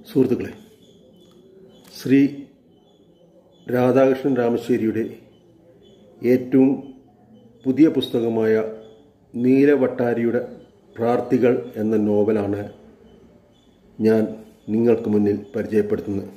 സുഹൃത്തുക്കളെ ശ്രീ രാധാകൃഷ്ണൻ രാമശ്ശേരിയുടെ ഏറ്റവും പുതിയ പുസ്തകമായ നീലവട്ടാരിയുടെ പ്രാർത്ഥികൾ എന്ന നോവലാണ് ഞാൻ നിങ്ങൾക്ക് മുന്നിൽ പരിചയപ്പെടുത്തുന്നത്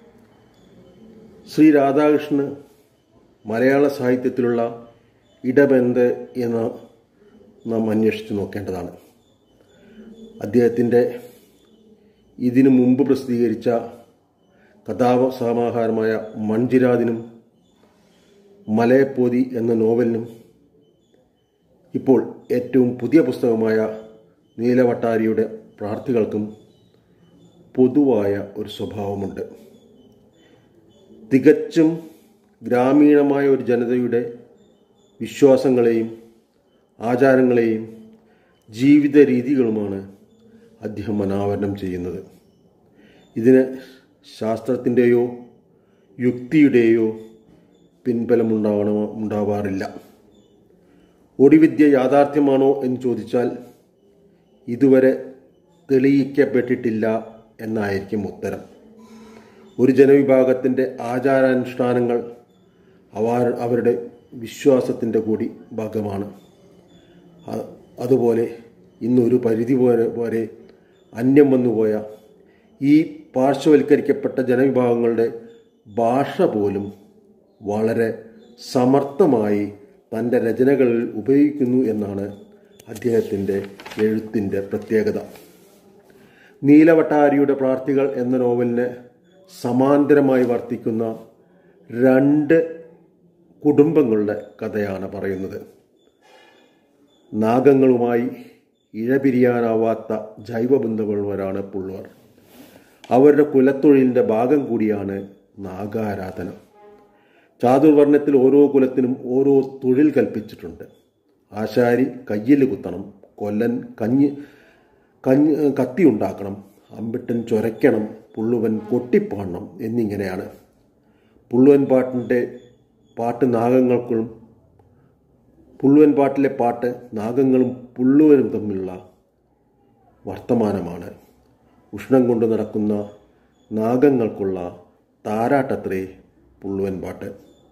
ശ്രീ രാധാകൃഷ്ണന് മലയാള സാഹിത്യത്തിലുള്ള ഇടബന്ധ് എന്ന് നാം അന്വേഷിച്ച് നോക്കേണ്ടതാണ് അദ്ദേഹത്തിൻ്റെ ഇതിനു മുമ്പ് പ്രസിദ്ധീകരിച്ച കഥാസമാഹാരമായ മൺജിരാദിനും മലയപ്പോതി എന്ന നോവലിനും ഇപ്പോൾ ഏറ്റവും പുതിയ പുസ്തകമായ നീലവട്ടാരിയുടെ പ്രാർത്ഥികൾക്കും പൊതുവായ ഒരു സ്വഭാവമുണ്ട് തികച്ചും ഗ്രാമീണമായ ഒരു ജനതയുടെ വിശ്വാസങ്ങളെയും ആചാരങ്ങളെയും ജീവിത രീതികളുമാണ് അദ്ദേഹം അനാവരണം ചെയ്യുന്നത് ഇതിന് ശാസ്ത്രത്തിൻ്റെയോ യുക്തിയുടെയോ പിൻബലമുണ്ടാവണമോ ഉണ്ടാവാറില്ല ഒടിവിദ്യ യാഥാർത്ഥ്യമാണോ എന്ന് ചോദിച്ചാൽ ഇതുവരെ തെളിയിക്കപ്പെട്ടിട്ടില്ല എന്നായിരിക്കും ഉത്തരം ഒരു ജനവിഭാഗത്തിൻ്റെ ആചാരാനുഷ്ഠാനങ്ങൾ അവർ അവരുടെ വിശ്വാസത്തിൻ്റെ കൂടി ഭാഗമാണ് അ- അതുപോലെ ഇന്നൊരു പരിധി പോലെ പോലെ അന്യം വന്നുപോയ ഈ പാർശ്വവൽക്കരിക്കപ്പെട്ട ജനവിഭാഗങ്ങളുടെ ഭാഷ പോലും വളരെ സമർത്ഥമായി തൻ്റെ രചനകളിൽ ഉപയോഗിക്കുന്നു എന്നാണ് അദ്ദേഹത്തിൻ്റെ എഴുത്തിൻ്റെ പ്രത്യേകത നീലവട്ടാരിയുടെ പ്രാർത്ഥികൾ എന്ന നോവലിന് സമാന്തരമായി വർത്തിക്കുന്ന രണ്ട് കുടുംബങ്ങളുടെ കഥയാണ് പറയുന്നത് നാഗങ്ങളുമായി ഇഴപിരിയാനാവാത്ത ജൈവബന്ധമുള്ളവരാണ് പുള്ളുവർ അവരുടെ കുലത്തൊഴിലിൻ്റെ ഭാഗം കൂടിയാണ് നാഗാരാധന ചാതുർവർണ്ണത്തിൽ ഓരോ കുലത്തിനും ഓരോ തൊഴിൽ കൽപ്പിച്ചിട്ടുണ്ട് ആശാരി കയ്യിൽ കുത്തണം കൊല്ലൻ കഞ്ഞി കഞ്ഞി കത്തി ഉണ്ടാക്കണം അമ്പിട്ടൻ ചൊരയ്ക്കണം പുള്ളുവൻ കൊട്ടിപ്പാടണം എന്നിങ്ങനെയാണ് പുള്ളുവൻ പാട്ടിൻ്റെ പാട്ട് നാഗങ്ങൾക്കും പുള്ളുവൻ പാട്ടിലെ പാട്ട് നാഗങ്ങളും പുള്ളുവനും തമ്മിലുള്ള വർത്തമാനമാണ് ഉഷ്ണം കൊണ്ട് നടക്കുന്ന നാഗങ്ങൾക്കുള്ള താരാട്ടത്രേ പുള്ളുവൻ പാട്ട്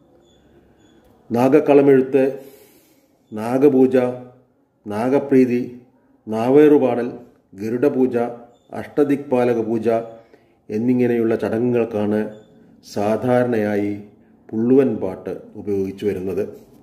നാഗക്കളമെഴുത്ത് നാഗപൂജ നാഗപ്രീതി നാവേറുപാടൽ ഗരുഡപൂജ അഷ്ടദിക്പാലക പൂജ എന്നിങ്ങനെയുള്ള ചടങ്ങുകൾക്കാണ് സാധാരണയായി പുള്ളുവൻ പാട്ട് ഉപയോഗിച്ചു വരുന്നത്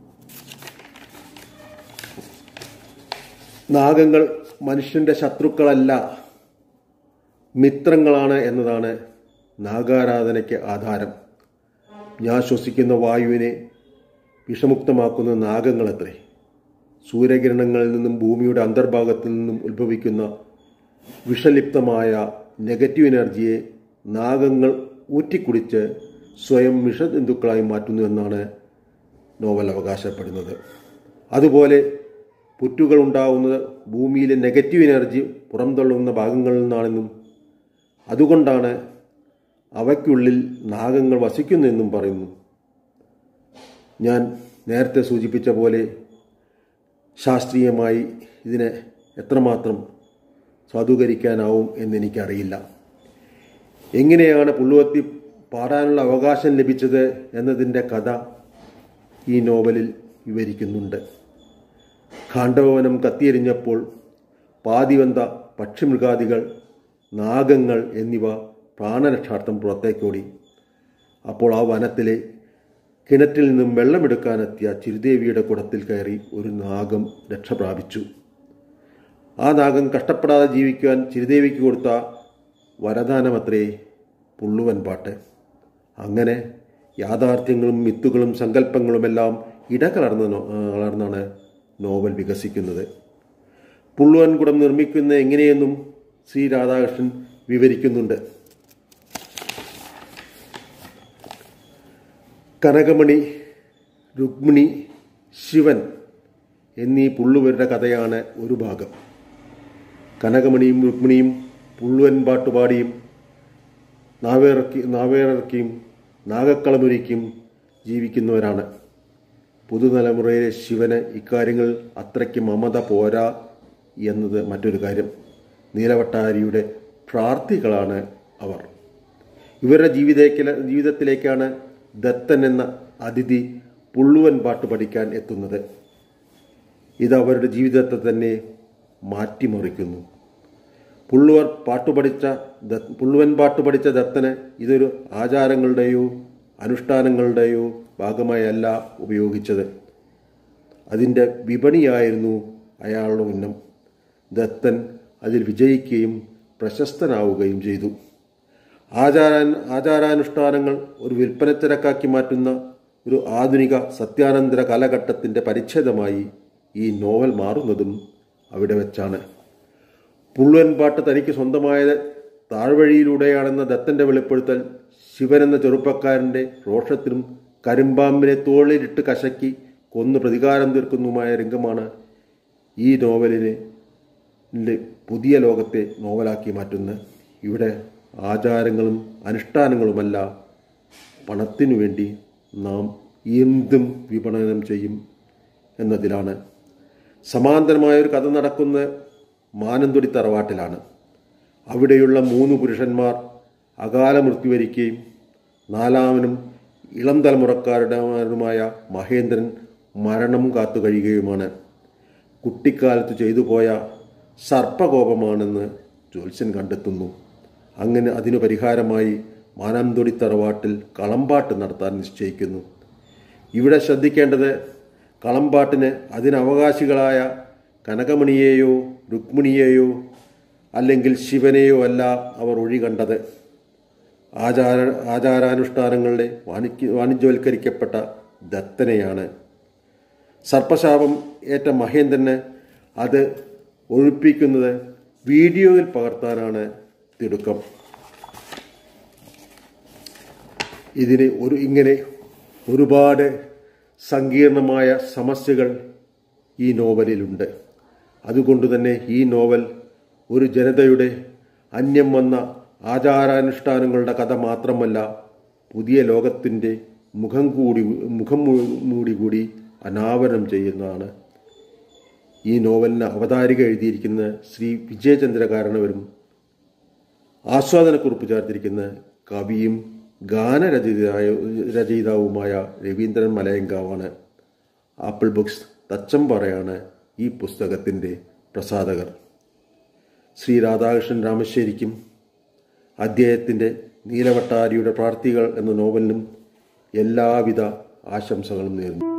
നാഗങ്ങൾ മനുഷ്യൻ്റെ ശത്രുക്കളല്ല മിത്രങ്ങളാണ് എന്നതാണ് നാഗാരാധനയ്ക്ക് ആധാരം ഞാൻ ശ്വസിക്കുന്ന വായുവിനെ വിഷമുക്തമാക്കുന്ന നാഗങ്ങളത്രേ സൂര്യകിരണങ്ങളിൽ നിന്നും ഭൂമിയുടെ അന്തർഭാഗത്തിൽ നിന്നും ഉത്ഭവിക്കുന്ന വിഷലിപ്തമായ നെഗറ്റീവ് എനർജിയെ നാഗങ്ങൾ ഊറ്റിക്കുടിച്ച് സ്വയം വിഷജന്തുക്കളായി മാറ്റുന്നു എന്നാണ് നോവൽ അവകാശപ്പെടുന്നത് അതുപോലെ പുറ്റുകൾ ഉണ്ടാവുന്നത് ഭൂമിയിലെ നെഗറ്റീവ് എനർജി പുറംതള്ളുന്ന ഭാഗങ്ങളിൽ നിന്നാണെന്നും അതുകൊണ്ടാണ് അവയ്ക്കുള്ളിൽ നാഗങ്ങൾ വസിക്കുന്നെന്നും പറയുന്നു ഞാൻ നേരത്തെ സൂചിപ്പിച്ച പോലെ ശാസ്ത്രീയമായി ഇതിനെ എത്രമാത്രം സാധൂകരിക്കാനാവും എന്നെനിക്കറിയില്ല എങ്ങനെയാണ് പുള്ളുവത്തി പാടാനുള്ള അവകാശം ലഭിച്ചത് എന്നതിൻ്റെ കഥ ഈ നോവലിൽ വിവരിക്കുന്നുണ്ട് ഖാണ്ഡവനം കത്തിയെരിഞ്ഞപ്പോൾ പാതിവന്ത പക്ഷിമൃഗാദികൾ നാഗങ്ങൾ എന്നിവ പ്രാണരക്ഷാർത്ഥം പുറത്തേക്കോടി അപ്പോൾ ആ വനത്തിലെ കിണറ്റിൽ നിന്നും വെള്ളമെടുക്കാനെത്തിയ ചിരുദേവിയുടെ കുടത്തിൽ കയറി ഒരു നാഗം രക്ഷ പ്രാപിച്ചു ആ നാഗം കഷ്ടപ്പെടാതെ ജീവിക്കുവാൻ ചിരുദേവിക്ക് കൊടുത്ത വരദാനമത്രേ പുള്ളുവൻ പാട്ട് അങ്ങനെ യാഥാർത്ഥ്യങ്ങളും മിത്തുകളും സങ്കല്പങ്ങളുമെല്ലാം ഇടകലർന്ന നോ- ആ, കലർന്നാണ് നോവൽ വികസിക്കുന്നത് പുള്ളുവൻ കുടം നിർമ്മിക്കുന്ന എങ്ങനെയെന്നും ശ്രീ രാധാകൃഷ്ണൻ വിവരിക്കുന്നുണ്ട് കനകമണി രുക്മിണി ശിവൻ എന്നീ പുള്ളുവരുടെ കഥയാണ് ഒരു ഭാഗം കനകമണിയും രുക്മിണിയും പുള്ളുവൻ പാട്ടുപാടിയും നാവേറക്കി നാവേറക്കിയും നാഗക്കളമൊരുക്കിയും ജീവിക്കുന്നവരാണ് പുതുതലമുറയിലെ ശിവന് ഇക്കാര്യങ്ങൾ അത്രയ്ക്ക് മമത പോരാ എന്നത് മറ്റൊരു കാര്യം നീലവട്ടാരിയുടെ പ്രാർത്ഥികളാണ് അവർ ഇവരുടെ ജീവിതത്തിലെ ജീവിതത്തിലേക്കാണ് ദത്തൻ എന്ന അതിഥി പുള്ളുവൻ പാട്ട് പഠിക്കാൻ എത്തുന്നത് ഇത് അവരുടെ ജീവിതത്തെ തന്നെ മാറ്റിമറിക്കുന്നു പുള്ളുവർ പാട്ടുപഠിച്ച ദ- പുള്ളുവൻ പാട്ട് പഠിച്ച ദത്തന് ഇതൊരു ആചാരങ്ങളുടെയോ അനുഷ്ഠാനങ്ങളുടെയോ ഭാഗമായല്ല ഉപയോഗിച്ചത് അതിൻ്റെ വിപണിയായിരുന്നു അയാളുടെ ഉന്നം ദത്തൻ അതിൽ വിജയിക്കുകയും പ്രശസ്തനാവുകയും ചെയ്തു ആചാര ആചാരാനുഷ്ഠാനങ്ങൾ ഒരു വിൽപ്പനച്ചരക്കാക്കി മാറ്റുന്ന ഒരു ആധുനിക സത്യാനന്തര കാലഘട്ടത്തിൻ്റെ പരിച്ഛേദമായി ഈ നോവൽ മാറുന്നതും അവിടെ വെച്ചാണ് പുള്ളുവൻ പാട്ട് തനിക്ക് സ്വന്തമായത് താഴ്വഴിയിലൂടെയാണെന്ന ദത്തന്റെ വെളിപ്പെടുത്തൽ ശിവൻ എന്ന ചെറുപ്പക്കാരന്റെ രോഷത്തിനും കരിമ്പാമ്പിനെ തോളിലിട്ട് കശക്കി കൊന്ന് പ്രതികാരം തീർക്കുന്നതുമായ രംഗമാണ് ഈ നോവലിനെ ന്റെ പുതിയ ലോകത്തെ നോവലാക്കി മാറ്റുന്നത് ഇവിടെ ആചാരങ്ങളും അനുഷ്ഠാനങ്ങളുമല്ല പണത്തിനു വേണ്ടി നാം എന്തും വിപണനം ചെയ്യും എന്നതിലാണ് സമാന്തരമായ ഒരു കഥ നടക്കുന്ന മാനന്തൊടി തറവാട്ടിലാണ് അവിടെയുള്ള മൂന്ന് പുരുഷന്മാർ അകാല മൃത്യു വരിക്കുകയും നാലാമനും ഇളം തലമുറക്കാരുടെമാരുമായ മഹേന്ദ്രൻ മരണം കാത്തു കഴിയുകയുമാണ് കുട്ടിക്കാലത്ത് ചെയ്തു പോയ സർപ്പകോപമാണെന്ന് ജ്യോത്സ്യൻ കണ്ടെത്തുന്നു അങ്ങനെ അതിനു പരിഹാരമായി മാനന്തൊടി തറവാട്ടിൽ കളമ്പാട്ട് നടത്താൻ നിശ്ചയിക്കുന്നു ഇവിടെ ശ്രദ്ധിക്കേണ്ടത് കളമ്പാട്ടിന് അതിനവകാശികളായ കനകമണിയെയോ രുക്മിണിയെയോ അല്ലെങ്കിൽ ശിവനെയോ അല്ല അവർ ഒഴി കണ്ടത് ആചാര ആചാരാനുഷ്ഠാനങ്ങളുടെ വാണിജ്യ വാണിജ്യവൽക്കരിക്കപ്പെട്ട ദത്തനെയാണ് സർപ്പശാപം ഏറ്റ മഹേന്ദ്രന് അത് ഒഴിപ്പിക്കുന്നത് വീഡിയോയിൽ പകർത്താനാണ് തിടുക്കം ഇതിന് ഒരു ഇങ്ങനെ ഒരുപാട് സങ്കീർണമായ സമസ്യകൾ ഈ നോവലിലുണ്ട് അതുകൊണ്ട് തന്നെ ഈ നോവൽ ഒരു ജനതയുടെ അന്യം വന്ന ആചാരാനുഷ്ഠാനങ്ങളുടെ കഥ മാത്രമല്ല പുതിയ ലോകത്തിൻ്റെ മുഖം കൂടി മുഖം മൂ- മൂടി കൂടി അനാവരണം ചെയ്യുന്നതാണ് ഈ നോവലിന് അവതാരിക എഴുതിയിരിക്കുന്ന ശ്രീ വിജയചന്ദ്രകാരണവരും ആസ്വാദനക്കുറിപ്പ് ചേർത്തിരിക്കുന്ന കവിയും ഗാനരചയിതായ രചയിതാവുമായ രവീന്ദ്രൻ മലയങ്കാവാണ് ആപ്പിൾ ബുക്സ് തച്ചമ്പാറയാണ് ഈ പുസ്തകത്തിൻ്റെ പ്രസാധകർ ശ്രീ രാധാകൃഷ്ണൻ രാമശ്ശേരിക്കും അദ്ദേഹത്തിൻ്റെ നീലവട്ടാരിയുടെ പ്രാർത്ഥികൾ എന്ന നോവലിനും എല്ലാവിധ ആശംസകളും നേരുന്നു